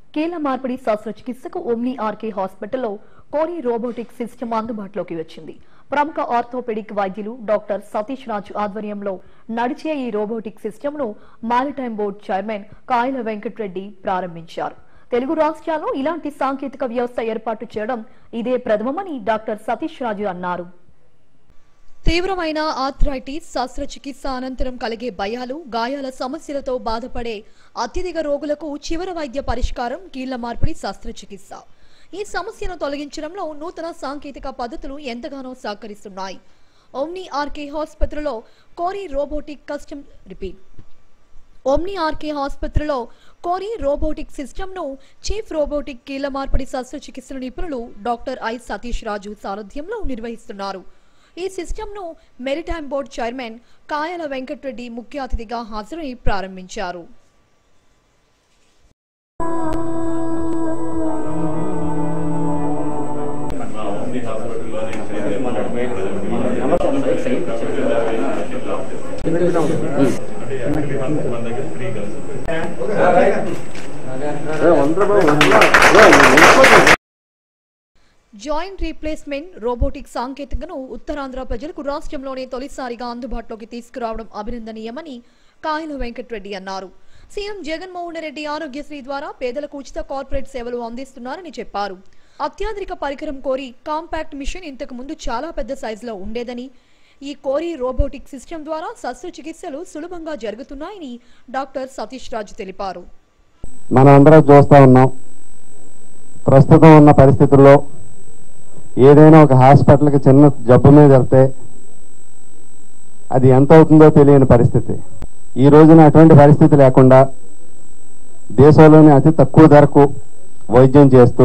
కీళ్ల మార్పిడి శస్త్రచికిత్సకు omni RK హాస్పిటల్లో కోరి రోబోటిక్ సిస్టమ్ అందుబాటులోకి వచ్చింది ప్రముఖ ఆర్థోపెడిక్ వైద్యులు డాక్టర్ సతీష్ రాజు ఆధ్వర్యంలో నడిచే ఈ రోబోటిక్ సిస్టమ్ ను maritime board chairman Kayala Venkatareddy ప్రారంభించారు తెలుగు రాష్ట్రాల్లో ఇలాంటి సాంకేతిక వ్యవస్థ ఏర్పాటు చేయడం ఇదే ప్రథమమని డాక్టర్ సతీష్ రాజు అన్నారు తీవ్రమైన ఆర్థరైటిస్ శస్త్రచికిత్స అనంతరం కలిగే భయాలు గాయాల సమస్యలతో బాధపడే అత్యధిక రోగులకు చివరి వైద్య పరిష్కారం కీళ్ల మార్పిడి శస్త్రచికిత్స ఈ సమస్యను తొలగించడంలో నూతన సాంకేతిక పద్ధతులు ఎంతగానో సహకరిస్తున్నాయి ఓమ్ని ఆర్కే ఆసుపత్రిలో CORI robotic custom repeat Omni RK ఆసుపత్రిలో కోరి రోబోటిక్ సిస్టమ్ను చీఫ్ రోబోటిక్ కీళ్ల మార్పిడి శస్త్రచికిత్సల నిపుణులు డాక్టర్ ఐ సతీష్ రాజు సారథ్యంలో నిర్వహిస్తున్నారు ఈ సిస్టమ్ను maritime board chairman Kayala Venkatareddy ముఖ్య అతిథిగా హాజరై ప్రారంభించారు మా ఓమ్ని హాస్పిటల్లో నేను చేసే మన అంటే యాక్చువల్లీ మన దగ్గర ఫ్రీ కలిసి జాయింట్ రీప్లేస్మెంట్ రోబోటిక్ సాంకేతికను ఉత్తరాంధ్ర ప్రజలకు రాష్ట్రంలోనే తొలిసారిగా అందుబాటులోకి తీసుకురావడం అభినందనీయమని కాయల వెంకటరెడ్డి అన్నారు సీఎం జగన్మోహన్ రెడ్డి ఆరోగ్యశ్రీ ద్వారా పేదలకు ఉచిత కార్పొరేట్ సేవలు అందిస్తున్నారని చెప్పారు అత్యాధునిక పరికరం కోరి కాంపాక్ట్ మిషన్ ఇంతకు ముందు చాలా పెద్ద సైజులో ఉండేదని ఈ కోరి రోబోటిక్ సిస్టమ్ ద్వారా శస్త్రచికిత్సలు సులభంగా జరుగుతున్నాయని డాక్టర్ సతీష్ రాజు తెలిపారు మనం అందరం చూస్తూ ఉన్నాం ప్రస్తుతం ఉన్న పరిస్థితుల్లో ఏదైనా ఒక హాస్పిటల్కి చిన్న జబ్బు మీద వెళ్తే అది ఎంత అవుతుందో తెలియని పరిస్థితి ఈ రోజున అటువంటి పరిస్థితి లేకుండా దేశంలోనే అతి తక్కువ ధరకు వైద్యం చేస్తూ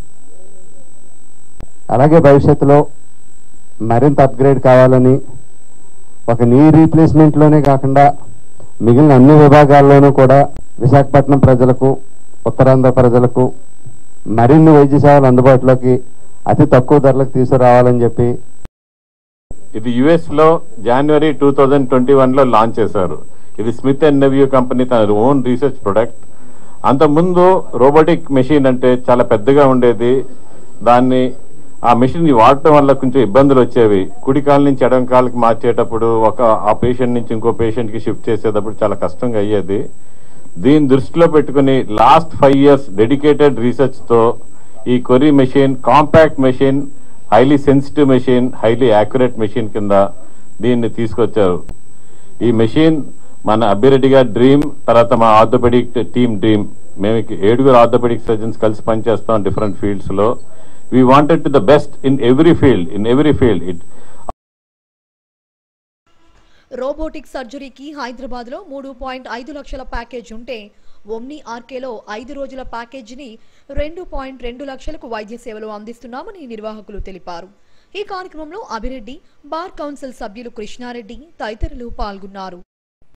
అలాగే భవిష్యత్తులో మరింత అప్గ్రేడ్ కావాలని ఒక నీ రీప్లేస్మెంట్లోనే కాకుండా మిగిలిన అన్ని విభాగాల్లోనూ కూడా విశాఖపట్నం ప్రజలకు ఉత్తరాంధ్ర ప్రజలకు మరిన్ని వైద్య సేవలు అందుబాటులోకి అతి తక్కువ ధరలకు తీసుకురావాలని చెప్పి ఇది యుఎస్ లో జనవరి టూ థౌజండ్ ట్వంటీ వన్ లో లాంచ్ చేశారు ఇది స్మిత్ అండ్ నెవ్యూ కంపెనీ తన ఓన్ రీసెర్చ్ ప్రొడక్ట్ అంతకుముందు రోబోటిక్ మెషిన్ అంటే చాలా పెద్దగా ఉండేది దాన్ని ఆ మెషిన్ వాడటం వల్ల కొంచెం ఇబ్బందులు వచ్చేవి కుడి కాలు నుంచి ఎడం కాలుకి మార్చేటప్పుడు ఒక ఆ పేషెంట్ నుంచి ఇంకో పేషెంట్ కి షిఫ్ట్ చేసేటప్పుడు చాలా కష్టంగా అయ్యేది దీన్ని దృష్టిలో పెట్టుకుని last five years dedicated research తో ఈ CORI machine compact machine highly sensitive machine highly accurate machine కింద దీన్ని తీసుకొచ్చారు ఈ మెషిన్ మన అబ్బిరెడ్డి గారి డ్రీమ్ తర్వాత మా ఆర్థోపెడిక్ టీమ్ డ్రీమ్ మేము ఇక ఏడుగురు ఆర్థోపెడిక్ సర్జన్స్ కలిసి పనిచేస్తాం డిఫరెంట్ ఫీల్డ్స్ లో we wanted to the best in every field in every field it robotic సర్జరీకి హైదరాబాద్ లో మూడు పాయింట్ ఐదు లక్షల ప్యాకేజ్ ఉంటే ఒమ్ని ఆర్కేలో ఐదు రోజుల ప్యాకేజీని రెండు పాయింట్ రెండు లక్షలకు వైద్య సేవలు అందిస్తున్నామని నిర్వాహకులు తెలిపారు ఈ కార్యక్రమంలో అభిరెడ్డి బార్ కౌన్సిల్ సభ్యులు కృష్ణారెడ్డి తదితరులు పాల్గొన్నారు